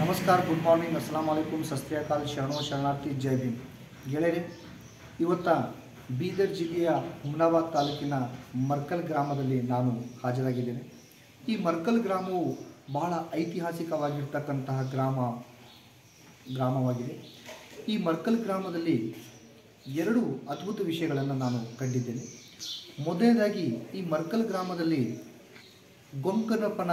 ನಮಸ್ಕಾರ good morning ಅಸ್ಲಾಂ ವಲೈಕುಮ್ ಸಸ್ತ್ರೀಕಾಲ್ ಶರಣೋ ಶರಣಾರ್ಥಿ ಜೈ ಭೀಮ್ ಗೆಳೆಯರೆ ಇವತ್ತ ಬೀದರ್ ಜಿಲ್ಲೆಯ ಹುಮ್ನಾಬಾದ್ ತಾಲೂಕಿನ ಮರ್ಕಲ್ ಗ್ರಾಮದಲ್ಲಿ ನಾನು ಹಾಜರಾಗಿದ್ದೇನೆ ಈ ಮರ್ಕಲ್ ಗ್ರಾಮವು ಬಹಳ ಐತಿಹಾಸಿಕವಾಗಿರ್ತಕ್ಕಂತಹ ಗ್ರಾಮ ಗ್ರಾಮವಾಗಿದೆ ಈ ಮರ್ಕಲ್ ಗ್ರಾಮದಲ್ಲಿ ಎರಡು ಅದ್ಭುತ ವಿಷಯಗಳನ್ನು ನಾನು ಕಂಡಿದ್ದೇನೆ ಮೊದಲನೇದಾಗಿ ಈ ಮರ್ಕಲ್ ಗ್ರಾಮದಲ್ಲಿ ಗೊಂಕನಪ್ಪನ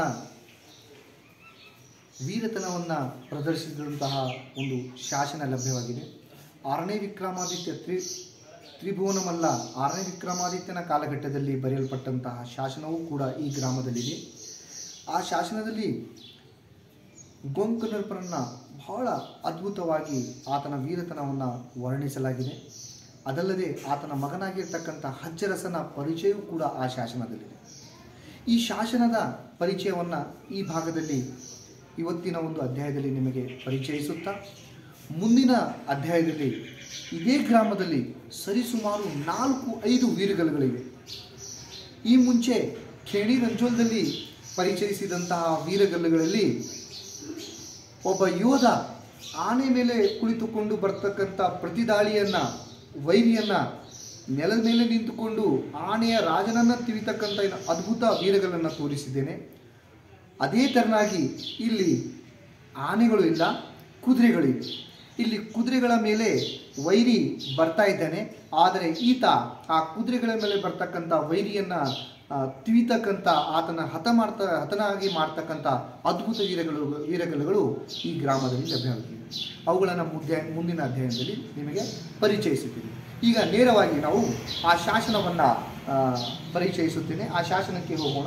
ವೀರತನವನ್ನು ಪ್ರದರ್ಶಿಸಿದಂತಹ ಒಂದು ಶಾಸನ ಲಭ್ಯವಾಗಿದೆ ಆರನೇ ವಿಕ್ರಮಾದಿತ್ಯ ತ್ರಿ ತ್ರಿಭುವನಮಲ್ಲ ಆರನೇ ವಿಕ್ರಮಾದಿತ್ಯನ ಕಾಲಘಟ್ಟದಲ್ಲಿ ಬರೆಯಲ್ಪಟ್ಟಂತಹ ಶಾಸನವೂ ಕೂಡ ಈ ಗ್ರಾಮದಲ್ಲಿದೆ ಆ ಶಾಸನದಲ್ಲಿ ಗೊಂಕನರ್ಪನನ್ನು ಬಹಳ ಅದ್ಭುತವಾಗಿ ಆತನ ವೀರತನವನ್ನು ವರ್ಣಿಸಲಾಗಿದೆ ಅದಲ್ಲದೆ ಆತನ ಮಗನಾಗಿರ್ತಕ್ಕಂಥ ಹಜ್ಜರಸನ ಪರಿಚಯವೂ ಕೂಡ ಆ ಶಾಸನದಲ್ಲಿದೆ ಈ ಶಾಸನದ ಪರಿಚಯವನ್ನು ಈ ಭಾಗದಲ್ಲಿ ಇವತ್ತಿನ ಒಂದು ಅಧ್ಯಾಯದಲ್ಲಿ ನಿಮಗೆ ಪರಿಚಯಿಸುತ್ತಾ ಮುಂದಿನ ಅಧ್ಯಾಯದಲ್ಲಿ ಇದೇ ಗ್ರಾಮದಲ್ಲಿ ಸರಿಸುಮಾರು ನಾಲ್ಕು ಐದು ವೀರಗಲುಗಳಿವೆ ಈ ಮುಂಚೆ ಖೇಣಿ ರಂಜೋಲ್ದಲ್ಲಿ ಪರಿಚಯಿಸಿದಂತಹ ವೀರಗಲ್ಲುಗಳಲ್ಲಿ ಒಬ್ಬ ಯೋಧ ಆನೆ ಮೇಲೆ ಕುಳಿತುಕೊಂಡು ಬರ್ತಕ್ಕಂಥ ಪ್ರತಿದಾಳಿಯನ್ನು ವೈರಿಯನ್ನು ನೆಲದ ಮೇಲೆ ನಿಂತುಕೊಂಡು ಆನೆಯ ರಾಜನನ್ನು ತಿವಿತಕ್ಕಂಥ ಏನು ಅದ್ಭುತ ವೀರಗಳನ್ನು ತೋರಿಸಿದ್ದೇನೆ ಅದೇ ತೆರನಾಗಿ ಇಲ್ಲಿ ಆನೆಗಳು ಇಲ್ಲ ಕುದುರೆಗಳಿವೆ ಇಲ್ಲಿ ಕುದುರೆಗಳ ಮೇಲೆ ವೈರಿ ಬರ್ತಾ ಇದ್ದಾನೆ ಆದರೆ ಈತ ಆ ಕುದುರೆಗಳ ಮೇಲೆ ಬರ್ತಕ್ಕಂಥ ವೈರಿಯನ್ನು ತಿವಿತಕ್ಕಂಥ ಆತನ ಹತ ಮಾಡ್ತಾ ಹತನಾಗಿ ಮಾಡ್ತಕ್ಕಂಥ ಅದ್ಭುತ ವೀರಗಳು ವೀರಗಲುಗಳು ಈ ಗ್ರಾಮದಲ್ಲಿ ಲಭ್ಯವಾಗಿವೆ ಅವುಗಳನ್ನು ಮುದ್ದೆ ಮುಂದಿನ ಅಧ್ಯಯನದಲ್ಲಿ ನಿಮಗೆ ಪರಿಚಯಿಸುತ್ತೀನಿ ಈಗ ನೇರವಾಗಿ ನಾವು ಆ ಶಾಸನವನ್ನು ಪರಿಚಯಿಸುತ್ತೇನೆ ಆ ಶಾಸನಕ್ಕೆ ಹೋಗೋಣ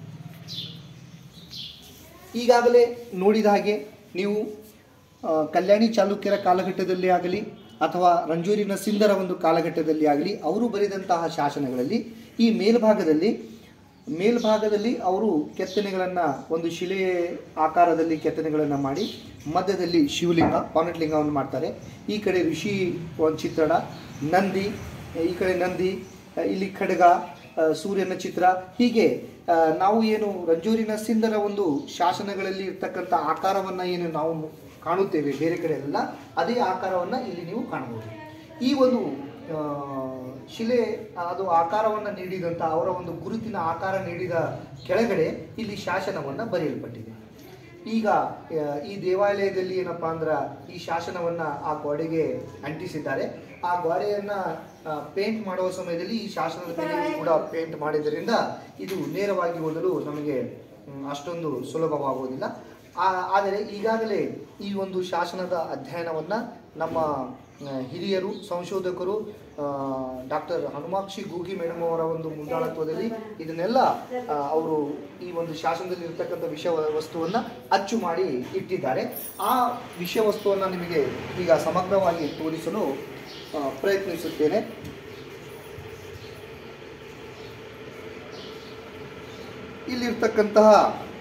ಈಗಾಗಲೇ ನೋಡಿದ ಹಾಗೆ ನೀವು ಆ, ಕಲ್ಯಾಣಿ ಚಾಲುಕ್ಯರ ಕಾಲಘಟ್ಟದಲ್ಲಿ ಆಗಲಿ ಅಥವಾ ರಂಜೂರಿನ ಸಿಂಧರ ಒಂದು ಕಾಲಘಟ್ಟದಲ್ಲಿ ಆಗಲಿ ಅವರು ಬರೆದಂತಹ ಶಾಸನಗಳಲ್ಲಿ ಈ ಮೇಲ್ಭಾಗದಲ್ಲಿ ಮೇಲ್ಭಾಗದಲ್ಲಿ ಅವರು ಕೆತ್ತನೆಗಳನ್ನು ಒಂದು ಶಿಲೆ ಆಕಾರದಲ್ಲಿ ಕೆತ್ತನೆಗಳನ್ನು ಮಾಡಿ ಮಧ್ಯದಲ್ಲಿ ಶಿವಲಿಂಗ ಪಾನಟ್ಲಿಂಗವನ್ನು ಮಾಡ್ತಾರೆ ಈ ಕಡೆ ಋಷಿ ಒಂದು ಚಿತ್ರಣ ನಂದಿ ಈ ಕಡೆ ನಂದಿ ಇಲ್ಲಿ ಖಡ್ಗ ಆ, ಸೂರ್ಯನ ಚಿತ್ರ ಹೀಗೆ ಆ, ನಾವು ಏನು ರಂಜೂರಿನ ಸಿಂಧರ ಒಂದು ಶಾಸನಗಳಲ್ಲಿ ಇರ್ತಕ್ಕಂಥ ಆಕಾರವನ್ನು ಏನು ನಾವು ಕಾಣುತ್ತೇವೆ ಬೇರೆ ಕಡೆ ಎಲ್ಲ ಅದೇ ಆಕಾರವನ್ನು ಇಲ್ಲಿ ನೀವು ಕಾಣಬಹುದು ಈ ಒಂದು ಆ, ಶಿಲೆ ಅದು ಆಕಾರವನ್ನು ನೀಡಿದಂಥ ಅವರ ಒಂದು ಗುರುತಿನ ಆಕಾರ ನೀಡಿದ ಕೆಳಗಡೆ ಇಲ್ಲಿ ಶಾಸನವನ್ನು ಬರೆಯಲ್ಪಟ್ಟಿದೆ ಈಗ ಆ, ಈ ದೇವಾಲಯದಲ್ಲಿ ಏನಪ್ಪಾ ಅಂದ್ರೆ ಈ ಶಾಸನವನ್ನು ಆ ಗೋಡೆಗೆ ಅಂಟಿಸಿದ್ದಾರೆ ಆ ಗೋಡೆಯನ್ನು ಪೇಂಟ್ ಮಾಡುವ ಸಮಯದಲ್ಲಿ ಈ ಶಾಸನದ ಮೇಲೆ ಕೂಡ ಪೇಂಟ್ ಮಾಡಿದ್ದರಿಂದ ಇದು ನೇರವಾಗಿ ಓದಲು ನಮಗೆ ಮ್, ಅಷ್ಟೊಂದು ಸುಲಭವಾಗುವುದಿಲ್ಲ ಆ- ಆದರೆ ಈಗಾಗಲೇ ಈ ಒಂದು ಶಾಸನದ ಅಧ್ಯಯನವನ್ನು ನಮ್ಮ ಆ, ಹಿರಿಯರು ಸಂಶೋಧಕರು ಡಾಕ್ಟರ್ ಹನುಮಾಕ್ಷಿ ಗೂಗಿ ಮೇಡಮ್ ಅವರ ಒಂದು ಮುಂದಾಳತ್ವದಲ್ಲಿ ಇದನ್ನೆಲ್ಲ ಆ, ಅವರು ಈ ಒಂದು ಶಾಸನದಲ್ಲಿ ಇರ್ತಕ್ಕಂಥ ವಿಷಯ ವಸ್ತುವನ್ನು ಅಚ್ಚು ಮಾಡಿ ಇಟ್ಟಿದ್ದಾರೆ ಆ ವಿಷಯ ವಸ್ತುವನ್ನು ನಿಮಗೆ ಈಗ ಸಮಗ್ರವಾಗಿ ತೋರಿಸಲು ಆ, ಪ್ರಯತ್ನಿಸುತ್ತೇನೆ ಇಲ್ಲಿರ್ತಕ್ಕಂತಹ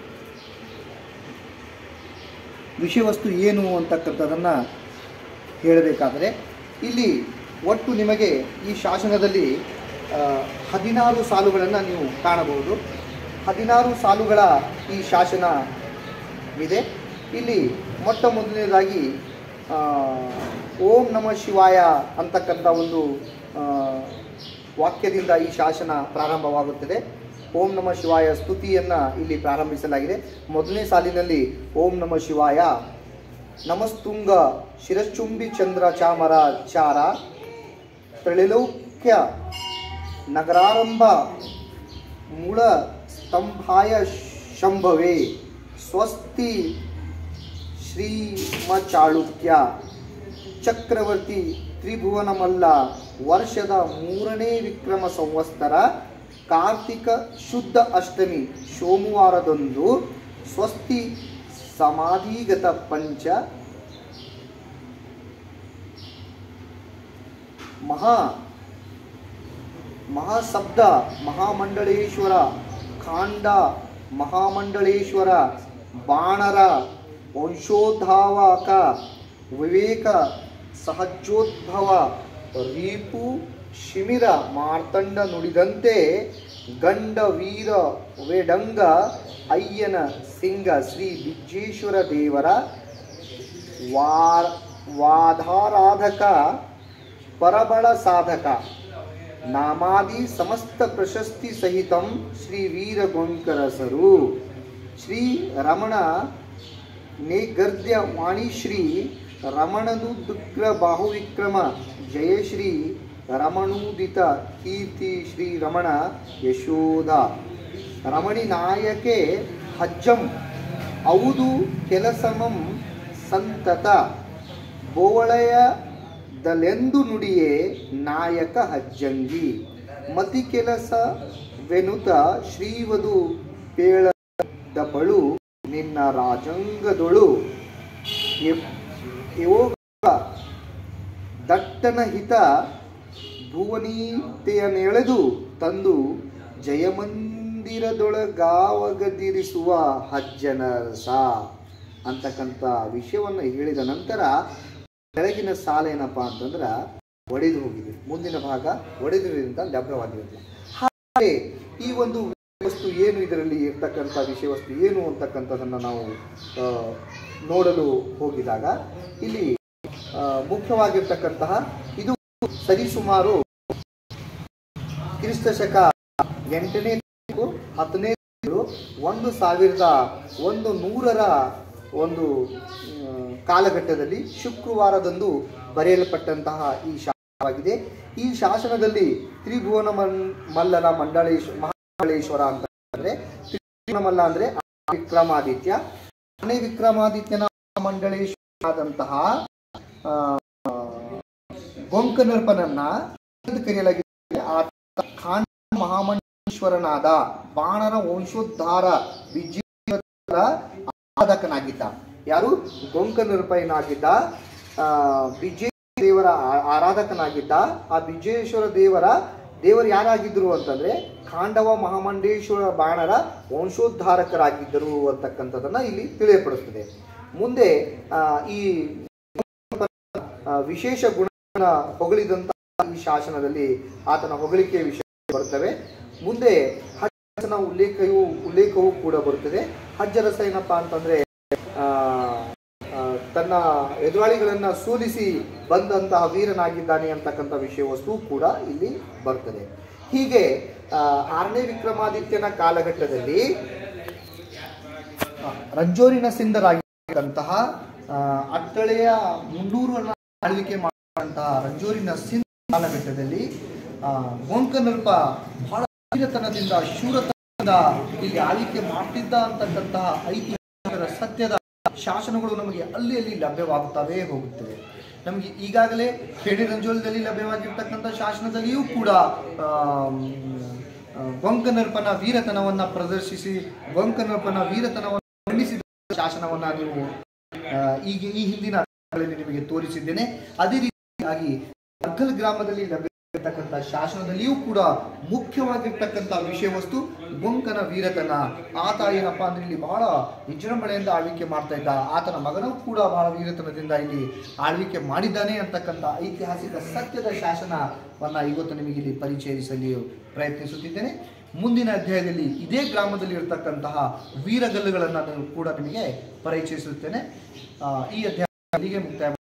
ವಿಷಯವಸ್ತು ಏನು ಅಂತಕ್ಕಂಥದ್ದನ್ನು ಹೇಳಬೇಕಾದರೆ ಇಲ್ಲಿ ಒಟ್ಟು ನಿಮಗೆ ಈ ಶಾಸನದಲ್ಲಿ ಆ, ಹದಿನಾರು ಸಾಲುಗಳನ್ನು ನೀವು ಕಾಣಬಹುದು ಹದಿನಾರು ಸಾಲುಗಳ ಈ ಶಾಸನವಿದೆ ಇಲ್ಲಿ ಮೊಟ್ಟ ಮೊದಲನೇದಾಗಿ ಆ, ಓಂ ನಮ ಶಿವಾಯ ಅಂತಕ್ಕಂಥ ಒಂದು ಆ, ವಾಕ್ಯದಿಂದ ಈ ಶಾಸನ ಪ್ರಾರಂಭವಾಗುತ್ತದೆ ಓಂ ನಮ ಶಿವಾಯ ಸ್ತುತಿಯನ್ನು ಇಲ್ಲಿ ಪ್ರಾರಂಭಿಸಲಾಗಿದೆ ಮೊದಲನೇ ಸಾಲಿನಲ್ಲಿ ಓಂ ನಮ ಶಿವಾಯ ನಮಸ್ತುಂಗ ಶಿರಶ್ಚುಂಬಿ ಚಂದ್ರ ಚಾಮರ ಚಾರ ತ್ರೈಲೋಕ್ಯ ನಗರಾರಂಭ ಮೂಲ ಸ್ತಂಭಾಯ ಶಂಭವೇ ಸ್ವಸ್ತಿ ಶ್ರೀಮ ಚಾಳುಕ್ಯ ಚಕ್ರವರ್ತಿ ತ್ರಿಭುವನಮಲ್ಲ ವರ್ಷದ ಮೂರನೇ ವಿಕ್ರಮ ಸಂವತ್ಸರ ಕಾರ್ತಿಕ ಶುದ್ಧ ಅಷ್ಟಮಿ ಸೋಮವಾರದಂದು ಸ್ವಸ್ತಿ ಸಮಾಧಿಗತ ಪಂಚ ಮಹಾ ಮಹಾಶಬ್ದ ಮಹಾಮಂಡಳೇಶ್ವರ ಖಾಂಡ ಮಹಾಮಂಡಳೇಶ್ವರ ಬಾಣರ ವಂಶೋದ್ಧಾವಕ ವಿವೇಕ ಸಹಜೋದ್ಭವ ರೀಪು ಶಿಮಿರ ಮಾರ್ತಂಡ ನುಡಿದಂತೆ ಗಂಡ ವೀರ ವೇಡಂಗ ಅಯ್ಯನ ಸಿಂಗ ಶ್ರೀ ವಿಜ್ಜೇಶ್ವರ ದೇವರ ವಾರ ವಾಧಾರಾಧಕ ಪರಬಳ ಸಾಧಕ ನಾಮಾದಿ ಸಮಸ್ತ ಪ್ರಶಸ್ತಿ ಸಹಿತಂ ಶ್ರೀ ವೀರ ಗೊಂಕರಸರು ಶ್ರೀ ರಮಣ ನೇಗರ್ದ್ಯ ವಾಣಿಶ್ರೀ ರಮಣನುದುಗ್ರ ಬಾಹುವಿಕ್ರಮ ಜಯಶ್ರೀ ರಮಣೂದಿತ ಕೀರ್ತಿ ಶ್ರೀ ರಮಣ ಯಶೋಧ ರಮಣಿ ನಾಯಕೆ ಹಜ್ಜಂ ಔದು ಕೆಲಸಮಂ ಸಂತತ ಬೋವಳೆಯದಲೆಂದು ನುಡಿಯೇ ನಾಯಕ ಹಜ್ಜಂಗಿ ಮತಿ ಕೆಲಸವೆನುತ ಶ್ರೀವಧು ಪೇಳದಬಳು ನಿನ್ನ ರಾಜಂಗದೊಳು ಎವ್- ಯೋಗ ದಟ್ಟನ ಹಿತ ಭುವನೀತೆಯನೆಳೆದು ತಂದು ಜಯಮಂದಿರದೊಳಗಾವಗದಿರಿಸುವ ಹಜ್ಜನರಸ ಅಂತಕ್ಕಂಥ ವಿಷಯವನ್ನು ಹೇಳಿದ ನಂತರ ಕೆಳಗಿನ ಸಾಲ ಏನಪ್ಪ ಅಂತಂದ್ರೆ ಒಡೆದು ಹೋಗಿದೆ ಮುಂದಿನ ಭಾಗ ಒಡೆದಿರೋದ್ರಿಂದ ಲಭ್ಯವಾಗಿರುತ್ತೆ ಹಾಗೆ ಈ ಒಂದು ವಸ್ತು ಏನು ಇದರಲ್ಲಿ ಇರ್ತಕ್ಕಂಥ ವಿಷಯ ವಸ್ತು ಏನು ಅಂತಕ್ಕಂಥದ್ದನ್ನು ನಾವು ಆ, ನೋಡಲು ಹೋಗಿದಾಗ ಇಲ್ಲಿ ಆ, ಮುಖ್ಯವಾಗಿರ್ತಕ್ಕಂತಹ ಇದು ಸರಿಸುಮಾರು ಕ್ರಿಸ್ತ ಶಕ ಎಂಟನೇ ತಾರೀಕು ಹತ್ತನೇ ತಿಂಗಳು ಒಂದು ಸಾವಿರದ ಒಂದು ನೂರರ ಒಂದು ಆ, ಕಾಲಘಟ್ಟದಲ್ಲಿ ಶುಕ್ರವಾರದಂದು ಬರೆಯಲ್ಪಟ್ಟಂತಹ ಈ ಶಾಸನವಾಗಿದೆ ಈ ಶಾಸನದಲ್ಲಿ ತ್ರಿಭುವನ ಮನ್ ಮಲ್ಲನ ಮಂಡಳೇಶ್ ಮಹಾಬಳೇಶ್ವರ ಅಂತ ಅಂದ್ರೆ ತ್ರಿಭುವನ ಮಲ್ಲ ಅಂದ್ರೆ ವಿಕ್ರಮಾದಿತ್ಯ ಆನೆ ವಿಕ್ರಮಾದಿತ್ಯನ ಮಂಡಳೇಶ್ವರ ಆದಂತಹ ಆ, ಗೊಂಕನರ್ಪನನ್ನ ಎಂದು ಕರೆಯಲಾಗಿದೆ ಆತ ಖಾಂಡ ಮಹಾಮಂಡೇಶ್ವರನಾದ ಬಾಣರ ವಂಶೋದ್ಧಾರ ವಿಜಯರ ಆರಾಧಕನಾಗಿದ್ದ ಯಾರು ಗೊಂಕನರ್ಪಯನಾಗಿದ್ದ ಆ, ವಿಜಯ ದೇವರ ಆ- ಆರಾಧಕನಾಗಿದ್ದ ಆ ವಿಜಯೇಶ್ವರ ದೇವರ ದೇವರು ಯಾರಾಗಿದ್ದರು ಅಂತಂದ್ರೆ ಖಾಂಡವ ಮಹಾಮಂಡೇಶ್ವರ ಬಾಣರ ವಂಶೋದ್ಧಾರಕರಾಗಿದ್ದರು ಅಂತಕ್ಕಂಥದ್ದನ್ನ ಇಲ್ಲಿ ತಿಳಿಯಪಡಿಸ್ತದೆ ಮುಂದೆ ಆ, ಈ ಆ, ವಿಶೇಷ ಗುಣ ಹೊಗಳಿದಂತ ಈ ಶಾಸನದಲ್ಲಿ ಆತನ ಹೊಗಳಿಕೆ ವಿಷಯ ಬರ್ತವೆ ಮುಂದೆ ಹಜ್ಜನ ಉಲ್ಲೇಖವು ಉಲ್ಲೇಖವೂ ಕೂಡ ಬರುತ್ತದೆ ಹಜ್ಜರಸ ಏನಪ್ಪಾ ಅಂತಂದ್ರೆ ಆ, ಆ, ತನ್ನ ಎದುರಾಳಿಗಳನ್ನ ಸೋಲಿಸಿ ಬಂದಂತಹ ವೀರನಾಗಿದ್ದಾನೆ ಅಂತಕ್ಕಂಥ ವಿಷಯ ವಸ್ತು ಕೂಡ ಇಲ್ಲಿ ಬರ್ತದೆ ಹೀಗೆ ಆ, ಆರನೇ ವಿಕ್ರಮಾದಿತ್ಯನ ಕಾಲಘಟ್ಟದಲ್ಲಿ ಆ, ರಂಜೋರಿನ ಸಿಂಧರಾಗಿದ್ದಂತಹ ಆ, ಅಟ್ಟಳೆಯ ಮುನ್ನೂರನ್ನ ಆಳ್ವಿಕೆ ಮಾಡಿದಂತಹ ರಂಜೋರಿನ ಸಿಂಧ ಕಾಲಘಟ್ಟದಲ್ಲಿ ಆ, ಗೋಂಕನಲ್ಪ ಬಹಳ ವೀರತನದಿಂದ ಶೂರತನದಿಂದ ಇಲ್ಲಿ ಆಳ್ವಿಕೆ ಮಾಡ್ತಿದ್ದ ಅಂತಕ್ಕಂತಹ ಐತಿಹಾಸಿಕ ಸತ್ಯದ ಶಾಸನಗಳು ನಮಗೆ ಅಲ್ಲಿ ಅಲ್ಲಿ ಲಭ್ಯವಾಗುತ್ತವೆ ಹೋಗುತ್ತವೆ ನಮಗೆ ಈಗಾಗಲೇ ಖೇಡಿ ರಂಜೋಲದಲ್ಲಿ ಲಭ್ಯವಾಗಿರ್ತಕ್ಕಂಥ ಶಾಸನದಲ್ಲಿಯೂ ಕೂಡ ಆಮ್, ಆ, ಗೊಂಕನರ್ಪನ ವೀರತನವನ್ನ ಪ್ರದರ್ಶಿಸಿ ಗೊಂಕನರ್ಪನ ವೀರತನವನ್ನು ಖಂಡಿಸಿದ ಶಾಸನವನ್ನ ನೀವು ಆ, ಈಗ ಈ ಹಿಂದಿನ ದಿನಗಳಲ್ಲಿ ನಿಮಗೆ ತೋರಿಸಿದ್ದೇನೆ ಅದೇ ರೀತಿಯಾಗಿ ಅರ್ಕಲ್ ಗ್ರಾಮದಲ್ಲಿ ಲಭ್ಯವಿರತಕ್ಕಂಥ ಶಾಸನದಲ್ಲಿಯೂ ಕೂಡ ಮುಖ್ಯವಾಗಿರ್ತಕ್ಕಂಥ ವಿಷಯ ವಸ್ತು ಗೊಂಕನ ವೀರತನ ಆತ ಏನಪ್ಪಾ ಅಂದ್ರೆ ಇಲ್ಲಿ ಬಹಳ ವಿಜೃಂಭಣೆಯಿಂದ ಆಳ್ವಿಕೆ ಮಾಡ್ತಾ ಇದ್ದ ಆತನ ಮಗನೂ ಕೂಡ ಬಹಳ ವೀರತನದಿಂದ ಇಲ್ಲಿ ಆಳ್ವಿಕೆ ಮಾಡಿದ್ದಾನೆ ಅಂತಕ್ಕಂಥ ಐತಿಹಾಸಿಕ ಸತ್ಯದ ಶಾಸನವನ್ನ ಇವತ್ತು ನಿಮಗೆ ಇಲ್ಲಿ ಪರಿಚಯಿಸಲು ಪ್ರಯತ್ನಿಸುತ್ತಿದ್ದೇನೆ ಮುಂದಿನ ಅಧ್ಯಾಯದಲ್ಲಿ ಇದೇ ಗ್ರಾಮದಲ್ಲಿ ಇರತಕ್ಕಂತಹ ವೀರಗಲ್ಲುಗಳನ್ನು ನಾನು ಕೂಡ ನಿಮಗೆ ಪರಿಚಯಿಸುತ್ತೇನೆ ಆ, ಈ ಅಧ್ಯಾಯ ಇಲ್ಲಿಗೆ ಮುಕ್ತಾಯ